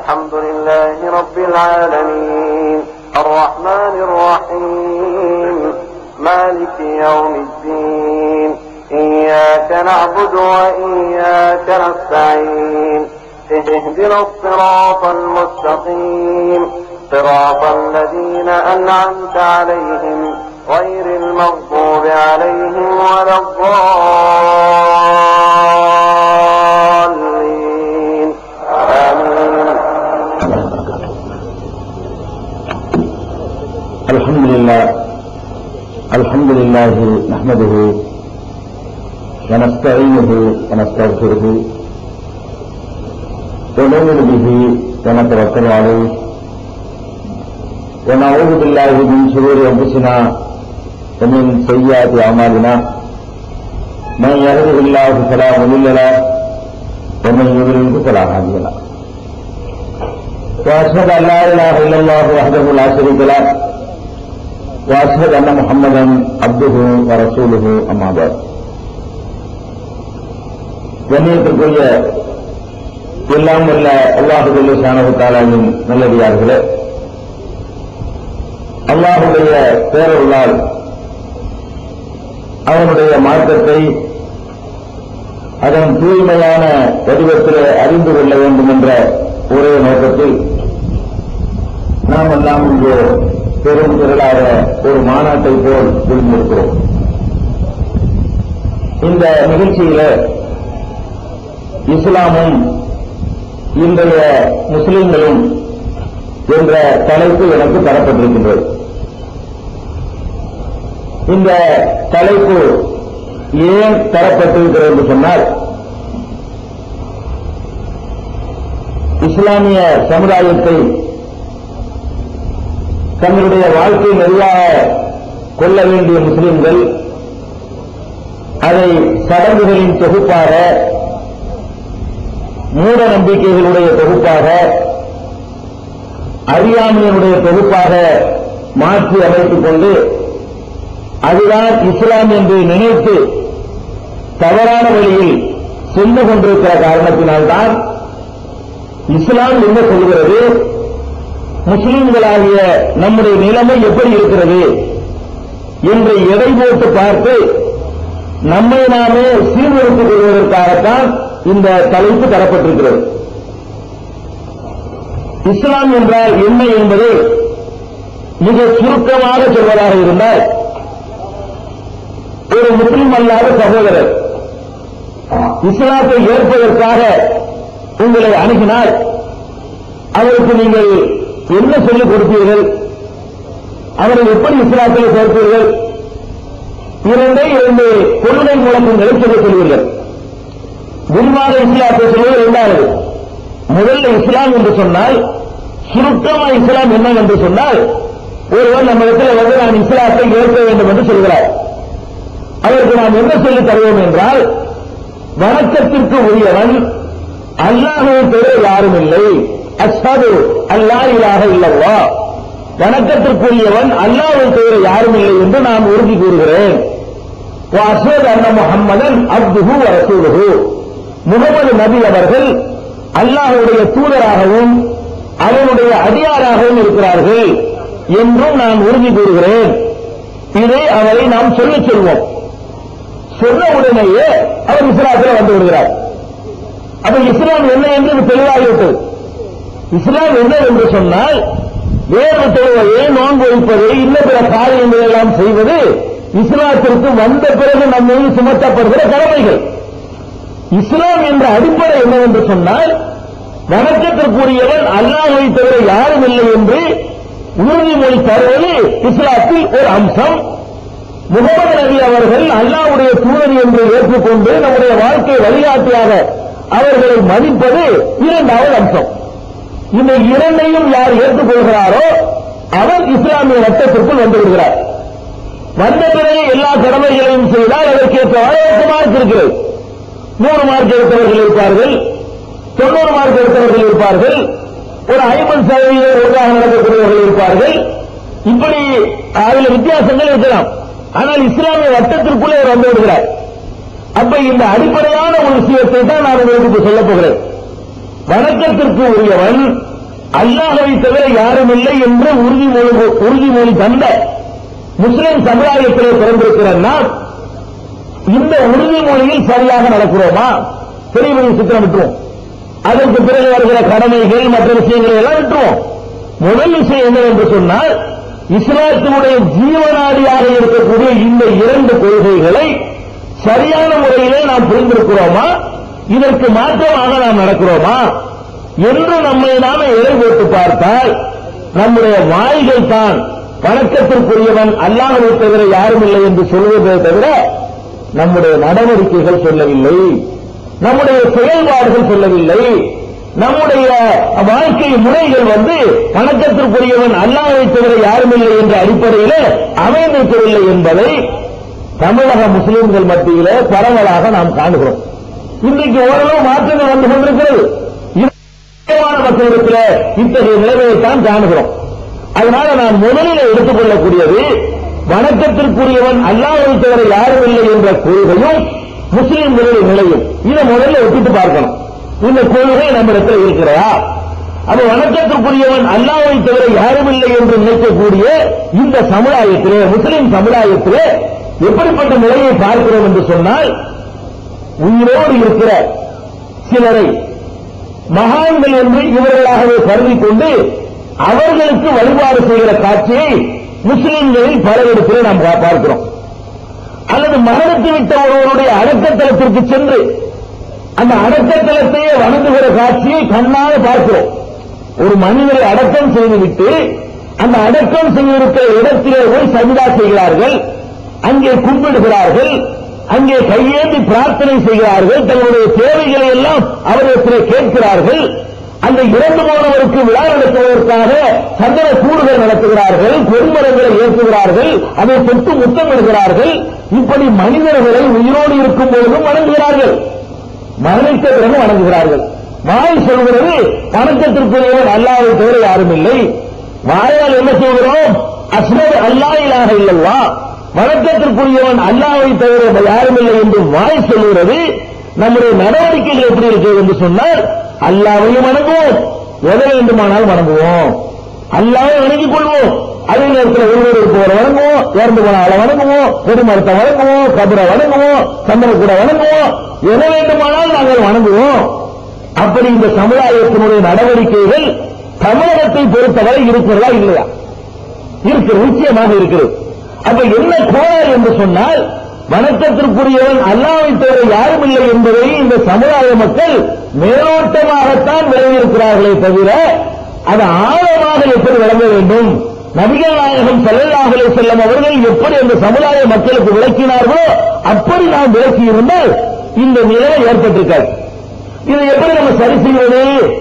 الحمد لله رب العالمين الرحمن الرحيم مالك يوم الدين إياك نعبد وإياك نستعين اهدنا الصراط المستقيم صراط الذين أنعمت عليهم غير المغضوب عليهم ولا الضالين آمين الحمد لله الحمد لله نحمده ونستعينه ونستغفره ونؤمن به ونتوكل عليه ونعوذ بالله من شرور انفسنا ومن سيئات اعمالنا من يهده الله فلا مضل له ومن يضلل فلا هادي له واشهد ان لا اله الا الله وحده لا شريك له واشهد ان محمدا عبده ورسوله اما بعد கண்ணியத்திற்குரிய எல்லாம் வல்ல அல்லாஹுடைய சாணவத்தாளின் நல்லடியார்களே அல்லாஹுடைய பேரருளால் அவனுடைய மார்க்கத்தை அதன் தூய்மையான வடிவத்தில் அறிந்து கொள்ள வேண்டும் என்ற ஒரே நோக்கத்தில் நாம் எல்லாம் இங்கு பெரும் திரளாக ஒரு மாநாட்டை போல் புரிந்திருக்கிறோம் இந்த நிகழ்ச்சியில இஸ்லாமும் இன்றைய முஸ்லிம்களும் என்ற தலைப்பு எனக்கு தரப்பட்டிருக்கின்றது இந்த தலைப்பு ஏன் தரப்பட்டிருக்கிறது என்று சொன்னால் இஸ்லாமிய சமுதாயத்தை தங்களுடைய வாழ்க்கை நெறியாக கொள்ள வேண்டிய முஸ்லிம்கள் அதை சடங்குகளின் தொகுப்பாக மூட நம்பிக்கைகளுடைய தொகுப்பாக அறியாமையினுடைய தொகுப்பாக மாற்றி அமைத்துக் கொண்டு அதுதான் இஸ்லாம் என்று நினைத்து தவறான வழியில் சென்று கொண்டிருக்கிற காரணத்தினால்தான் இஸ்லாம் என்ன சொல்கிறது முஸ்லிம்களாகிய நம்முடைய நிலைமை எப்படி இருக்கிறது என்று எடை போட்டு பார்த்து நம்மை நாமே சீர்திருத்திக் கொள்வதற்காகத்தான் இந்த தலைப்பு தரப்பட்டிருக்கிறது இஸ்லாம் என்றால் என்ன என்பதை மிக சுருக்கமாக சொல்வதாக இருந்தால் ஒரு முஸ்லிம் அல்லாத சகோதரர் இஸ்லாத்தை ஏற்பதற்காக உங்களை அணுகினால் அவருக்கு நீங்கள் என்ன சொல்லிக் கொடுப்பீர்கள் அவரை எப்படி இஸ்லாத்தில் சேர்ப்பீர்கள் இரண்டே இரண்டு கொள்கை முழக்கங்களை சொல்லிக் கொள்வீர்கள் விரிவாக இஸ்லாத்தை சொல்வது இரண்டாவது முதல்ல இஸ்லாம் என்று சொன்னால் சுருக்கமா இஸ்லாம் என்ன என்று சொன்னால் ஒருவர் நம்ம இடத்துல வந்து நான் இஸ்லாத்தை ஏற்க வேண்டும் என்று சொல்கிறார் அவருக்கு நாம் என்ன சொல்லித் தருவோம் என்றால் வணக்கத்திற்கு உரியவன் அல்லாஹை தவிர யாரும் இல்லை அஸ்ஹது அல்லா இலாக இல்லவா வணக்கத்திற்குரியவன் அல்லாஹை தவிர யாரும் இல்லை என்று நான் உறுதி கூறுகிறேன் அஸ்வத் அண்ண முகம்மதன் அப்துஹு ரசூலுஹு முகமது நபி அவர்கள் அல்லாஹுடைய தூதராகவும் அவனுடைய அடியாராகவும் இருக்கிறார்கள் என்றும் நான் உறுதி கூறுகிறேன் இதை அவரை நாம் சொல்லிச் சொல்வோம் சொன்ன உடனேயே அவர் இஸ்லாத்தில் வந்து விடுகிறார் அப்ப இஸ்லாம் என்ன என்று தெளிவாகிவிட்டது இஸ்லாம் என்ன என்று சொன்னால் வேறு தொழுவதை நோன்பு வைப்பது இன்னும் பிற காரியங்கள் எல்லாம் செய்வது இஸ்லாத்திற்கு வந்த பிறகு நம் மீது சுமத்தப்படுகிற கடமைகள் இஸ்லாம் என்ற அடிப்படை என்னவென்று சொன்னால் வணக்கத்திற்குரியவன் அல்லாஹை தவிர யாரும் இல்லை என்று உறுதிமொழி தருவது இஸ்லாத்தில் ஒரு அம்சம் முகமது நபி அவர்கள் அல்லாஹ்வுடைய தூதர் என்று ஏற்றுக்கொண்டு நம்முடைய வாழ்க்கை வழிகாட்டியாக அவர்களை மதிப்பது இரண்டாவது அம்சம் இந்த இரண்டையும் யார் ஏற்றுக்கொள்கிறாரோ அவர் இஸ்லாமிய வட்டத்திற்குள் வந்து விடுகிறார் வந்த பிறகு எல்லா கடமைகளையும் செய்தால் அதற்கேற்ற வரவேற்பு மார்க் இருக்கிறது நூறு மார்க் எடுத்தவர்கள் இருப்பார்கள் தொண்ணூறு மார்க் எடுத்தவர்கள் இருப்பார்கள் ஒரு ஐம்பது சதவீதம் ஒழுங்காக நடக்கக்கூடியவர்கள் இருப்பார்கள் இப்படி அதுல வித்தியாசங்கள் இருக்கலாம் ஆனால் இஸ்லாமிய வட்டத்திற்குள்ளே அவர் வந்து விடுகிறார் அப்ப இந்த அடிப்படையான ஒரு விஷயத்தை தான் நான் உங்களுக்கு இப்ப சொல்லப் போகிறேன் வணக்கத்திற்கு உரியவன் அல்லாஹவை தவிர யாரும் இல்லை என்று உறுதிமொழி உறுதிமொழி தந்த முஸ்லிம் சமுதாயத்திலே பிறந்திருக்கிற நாம் இந்த உறுதிமொழியில் சரியாக நடக்கிறோமா பெரியவங்க சித்திரம் விட்டுருவோம் அதற்கு பிறகு வருகிற கடமைகள் மற்ற விஷயங்களை எல்லாம் விட்டுருவோம் முதல் விஷயம் என்ன என்று சொன்னால் இஸ்லாத்தினுடைய ஜீவனாடியாக இருக்கக்கூடிய இந்த இரண்டு கொள்கைகளை சரியான முறையிலே நாம் புரிந்திருக்கிறோமா இதற்கு மாற்றமாக நாம் நடக்கிறோமா என்று நம்மை நாமே எடை போட்டு பார்த்தால் நம்முடைய வாய்கள் தான் வணக்கத்திற்குரியவன் அல்லாஹவை தவிர யாரும் இல்லை என்று சொல்வதை தவிர நம்முடைய நடவடிக்கைகள் சொல்லவில்லை நம்முடைய செயல்பாடுகள் சொல்லவில்லை நம்முடைய வாழ்க்கை முறைகள் வந்து வணக்கத்திற்குரியவன் அல்லாஹவை தவிர யாரும் இல்லை என்ற அடிப்படையில் அமைந்திருக்கவில்லை என்பதை தமிழக முஸ்லிம்கள் மத்தியிலே பரவலாக நாம் காணுகிறோம் இன்றைக்கு ஓரளவு மாற்றங்கள் வந்து கொண்டிருக்கிறது முக்கியமான மக்களிடத்தில் இத்தகைய நிலைமையைத்தான் காணுகிறோம் அதனால நான் முதலில் எடுத்துக்கொள்ளக்கூடியது வணக்கத்திற்குரியவன் அல்லாஹ்வை தவிர யாரும் இல்லை என்ற கொள்கையும் முஸ்லிம்களுடைய நிலையும் இதை முதல்ல ஒப்பிட்டு பார்க்கணும் இந்த கொள்கை நம்மிடத்தில் இருக்கிறதா அப்ப வணக்கத்திற்குரியவன் அல்லாஹ்வை தவிர யாரும் இல்லை என்று நினைக்கக்கூடிய இந்த சமுதாயத்திலே முஸ்லிம் சமுதாயத்திலே எப்படிப்பட்ட நிலையை பார்க்கிறோம் என்று சொன்னால் உயிரோடு இருக்கிற சிலரை மகான்கள் என்று இவர்களாகவே கருதி கொண்டு அவர்களுக்கு வழிபாடு செய்கிற காட்சியை முஸ்லிம்களில் பலரிடத்திலே நாம் பா- பார்க்கிறோம் அல்லது மரணித்து விட்ட ஒருவருடைய அடக்கத்தலத்திற்கு சென்று அந்த அடக்கத்தலத்தையே வணங்குகிற காட்சியை கண்ணாக பார்க்கிறோம் ஒரு மனிதரை அடக்கம் செய்துவிட்டு அந்த அடக்கம் செய்திருக்கிற இடத்திலே போய் சஜிதா செய்கிறார்கள் அங்கே கும்பிடுகிறார்கள் அங்கே கையேந்தி பிரார்த்தனை செய்கிறார்கள் தங்களுடைய தேவைகளை எல்லாம் அவரிடத்திலே கேட்கிறார்கள் அந்த இறந்து போனவருக்கு விழா நடத்துவதற்காக சந்தன கூடுகள் நடத்துகிறார்கள் கொடிமரங்களை ஏற்றுகிறார்கள் அதை தொட்டு முத்தமிடுகிறார்கள் இப்படி மனிதர்களை உயிரோடு இருக்கும் பொழுதும் வணங்குகிறார்கள் மரணித்த பிறகு வணங்குகிறார்கள் வாய் சொல்கிறது வணக்கத்திற்குரியவன் அல்லாவை தவிர யாரும் இல்லை வாயால் என்ன சொல்கிறோம் அஸ்மது அல்லா இலாக இல்லல்லா வணக்கத்திற்குரியவன் அல்லாவை தவிர யாரும் இல்லை என்று வாய் சொல்கிறது நம்முடைய நடவடிக்கைகள் எப்படி இருக்கிறது என்று சொன்னால் அல்லாவையும் வணங்குவோம் எதை வேண்டுமானால் வணங்குவோம் அல்லாவை வணங்கிக் கொள்வோம் அதே நேரத்தில் ஒருவர் போற வணங்குவோம் இறந்து போன ஆளை வணங்குவோம் பெருமரத்தை வணங்குவோம் கபரை வணங்குவோம் சந்தனக்கூட வணங்குவோம் எதை வேண்டுமானால் நாங்கள் வணங்குவோம் அப்படி இந்த சமுதாயத்தினுடைய நடவடிக்கைகள் தமிழகத்தை பொறுத்தவரை இருக்கிறதா இல்லையா இருக்கிறது நிச்சயமாக இருக்கிறது அப்ப என்ன கோளாறு என்று சொன்ல் வணக்கத்திற்குரியவன் அல்லாவை தவிர யாரும் இல்லை என்பதை இந்த சமுதாய மக்கள் மேலோட்டமாகத்தான் விளங்கியிருக்கிறார்களே தவிர அது ஆழமாக எப்படி விளங்க வேண்டும் நபிகள் நாயகம் செல்லல்லாஹலே செல்லம் அவர்கள் எப்படி அந்த சமுதாய மக்களுக்கு விளக்கினார்களோ அப்படி நாம் விளக்கி இருந்தால் இந்த நிலை ஏற்பட்டிருக்காது இதை எப்படி நம்ம சரி செய்வது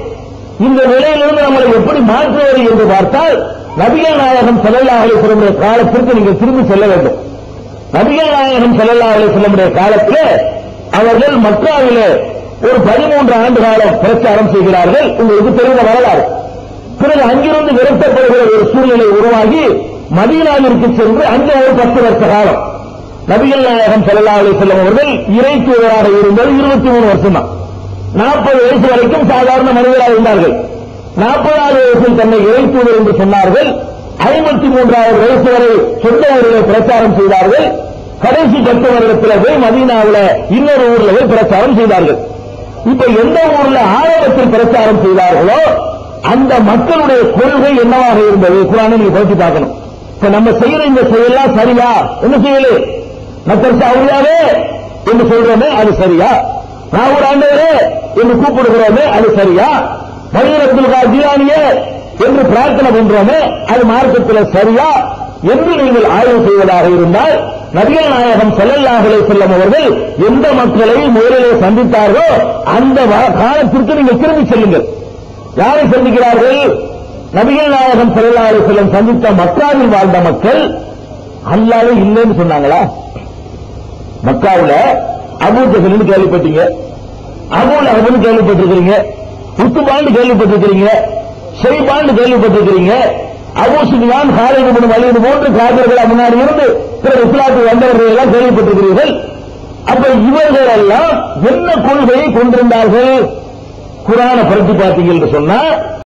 இந்த நிலையிலிருந்து நம்மளை எப்படி மாற்றுவது என்று பார்த்தால் நபிகள் நாயகம் செல்லல்லா அலிஸ்லமுடைய காலத்திற்கு நீங்கள் திரும்பி செல்ல வேண்டும் நபிகள் நாயகம் செல்லல்லா அலிஸ்லமுடைய காலத்திலே அவர்கள் மக்காவிலே ஒரு பதிமூன்று ஆண்டு காலம் பிரச்சாரம் செய்கிறார்கள் உங்களுக்கு தெரிந்த வரலாறு பிறகு அங்கிருந்து விரட்டப்படுகிற ஒரு சூழ்நிலை உருவாகி மதீனாவிற்கு சென்று அங்கே ஒரு பத்து வருஷ காலம் நபிகள் நாயகம் செல்லல்லா அலிஸ்லம் அவர்கள் இறை தூதராக இருந்தது இருபத்தி மூணு வருஷம் தான் நாற்பது வயசு வரைக்கும் சாதாரண மனிதராக இருந்தார்கள் நாற்பதாவது வயசில் தன்னை இறை தூதர் என்று சொன்னார்கள் ஐம்பத்தி மூன்றாவது வயசு வரை சொந்த ஊரில் பிரச்சாரம் செய்தார்கள் கடைசி பத்து வருடத்தில் போய் மதீனாவில் இன்னொரு ஊர்ல போய் பிரச்சாரம் செய்தார்கள் இப்ப எந்த ஊர்ல ஆரம்பத்தில் பிரச்சாரம் செய்தார்களோ அந்த மக்களுடைய கொள்கை என்னவாக இருந்தது குரானை நீங்க பற்றி பார்க்கணும் இப்ப நம்ம செய்யற இந்த செயலாம் சரியா என்ன செய்யலே மக்கள் சாவுரியாவே என்று சொல்றோமே அது சரியா நாகூர் ஆண்டவரே என்று கூப்பிடுகிறோமே அது சரியா மனிதர் அப்துல் ஜீவானியே என்று பிரார்த்தனை பண்றோமே அது மார்க்கத்தில் சரியா என்று நீங்கள் ஆய்வு செய்வதாக இருந்தால் நபிகள் நாயகம் செல்லல்லாஹலை செல்லும் அவர்கள் எந்த மக்களை முதலிலே சந்தித்தார்களோ அந்த வ- காலத்திற்கு நீங்கள் திரும்பி செல்லுங்கள் யாரை சந்திக்கிறார்கள் நபிகள் நாயகம் செல்லல்லாஹலை செல்லும் சந்தித்த மக்காவில் வாழ்ந்த மக்கள் அல்லாவே இல்லைன்னு சொன்னாங்களா மக்காவுல அபூஜகல்னு கேள்விப்பட்டீங்க அபூல் அகமது கேள்விப்பட்டிருக்கிறீங்க உத்துபாண்டு கேள்விப்பட்டிருக்கிறீங்க ஷெய்பாண்டு கேள்விப்பட்டிருக்கிறீங்க Abu Sufyan Khalid ibn Walid போன்று காதர்களா முன்னாடி இருந்து பிறகு இஸ்லாத்துக்கு வந்தவர்கள் எல்லாம் கேள்விப்பட்டிருக்கிறீர்கள் அப்ப இவர்கள் எல்லாம் என்ன கொள்கையை கொண்டிருந்தார்கள் குரானை பரட்டி பார்த்தீங்க என்று சொன்னா